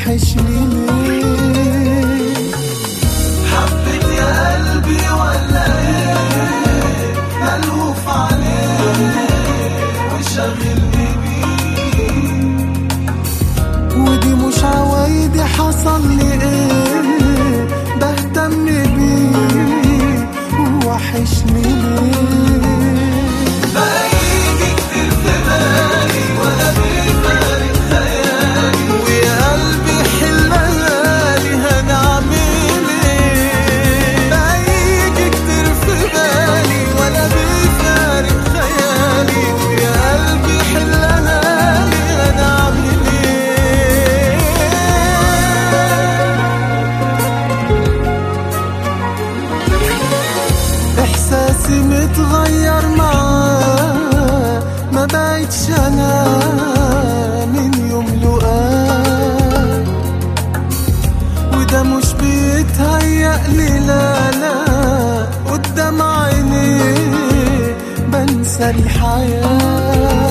وحشني ليه حبيت يا قلبي ولا ايه ملهوف عليه وشاغلني بيه ودي مش عوايدي حصل لي ايه بهتم بيه وحشني ليه بقى يجي كتير في بالي ولا بيفارق خيالي ويا قلبي حلالي هنعمل ايه بقى يجي كتير في بالي ولا بيفارق خيالي ويا قلبي حلالي هنعمل ايه احساسي متغير معاه ما بقتش انا من يوم لقاه وده مش بيتهيأ لي لا لا قدام عينيه بنسى الحياه